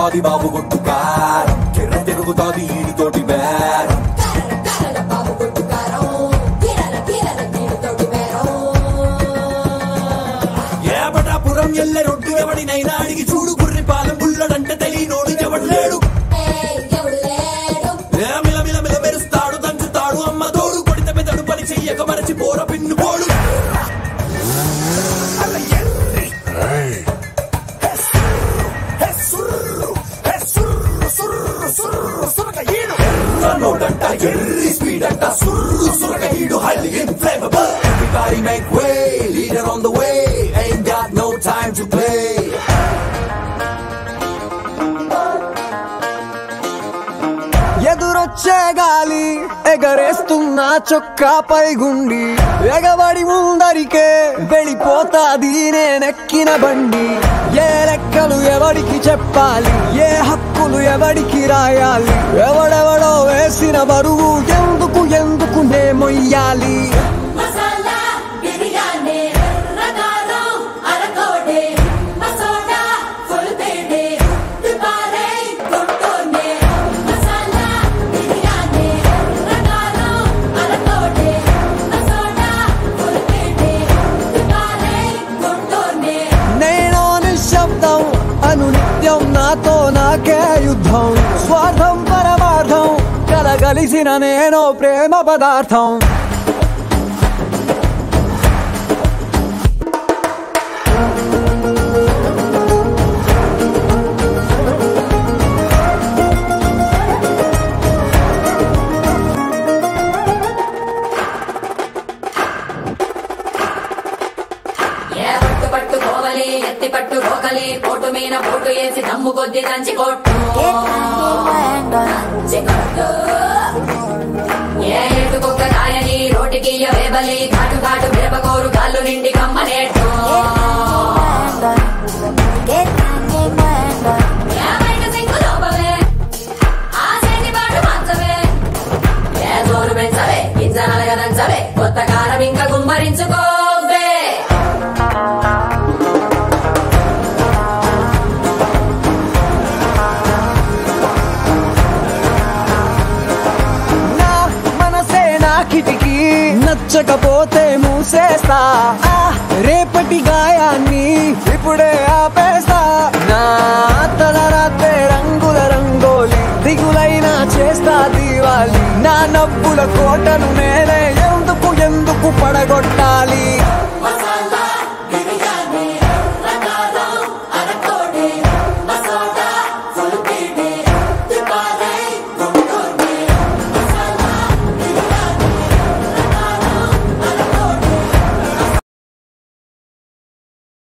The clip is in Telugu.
తిరుగుతాది బాబు కొట్టు కారం కిర్ర తిరుగుతాది ఈడితోటి బేరం ఏబటాపురం ఎల్లె రొడ్డు ఎవడినైనా అడిగి చూడు గుర్రి పాలెం బుల్లడంటే తెలియనోడు ఎవడు లేడు ఏ మిల మిల మిల మెరుస్తాడు దంచుతాడు అమ్మ తోడు కొడితే మెదడు పని చెయ్యక మరచి పోర పిన్ను పోడు అలా ఎర్రి. హే సుర్రు, హే సుర్రు, హే సుర్రు, సుర్రు, సుర్రు, సురక ఈడు. ఎర్రనోడంట ఎర్రి స్పీడ్ అంట సుర్రు సురక ఈడు highly inflammable. Everybody make way, leader on the way. Ain't got no time to play. ఎదురొచ్చే గాలి ఎగరేస్తున్న చొక్కాపై గుండి ఎగబడి ముందరికే వెళ్ళిపోతాది నేనెక్కిన బండి ఏ లెక్కలు ఎవడికి చెప్పాలి ఏ హక్కులు ఎవడికి రాయాలి ఎవడెవడో వేసిన బరువు ఎందుకు ఎందుకు నే మొయ్యాలి మసాలా బిర్యానీ రకారం అరకోడే మసోడా ఫుల్ బేడే దుబారే కొట్టోనే మసాలా బిర్యానీ రకారం అరకోడే మసోడా ఫుల్ బేడే దుబారే కొట్టోనే నేను నిశ్శబ్దం అను నిత్యం నాతో నాకే యుద్ధం స్వార్థం పరమార్థం కలగలిసిన నేను ప్రేమ పదార్థం ఏ పట్టు పట్టు కోవలి ఎత్తి పట్టు రోకలి పోటు మీద పోటు వేసి దమ్ము కొద్ది దంచి కొట్టు దంచి కొట్టు ఏ ఎటుకొక్క కాయని రోటికి వేబలి ఘాటు ఘాటు మిరపకోరు కాళ్ళు నిండి కమ్మనేట్టు ఏ బయట సింగు లోపవే ఆ చేతి పాటు మంచవే ఏ జోరు పెంచవే గింజనలుగా దంచవే కొత్త కారం ఇంకా గుమ్మరించుకోవే నా మనసే నా కిటికీ నచ్చకపోతే మూసేస్తా ఆ రేపటి గాయాన్ని ఇప్పుడే ఆపేస్తా నా తలరాతే రంగుల రంగోలి దిగులైనా చేస్తా దీవాలి నా నవ్వుల కోటను నేనే ఎందుకు ఎందుకు పడగొట్టాలి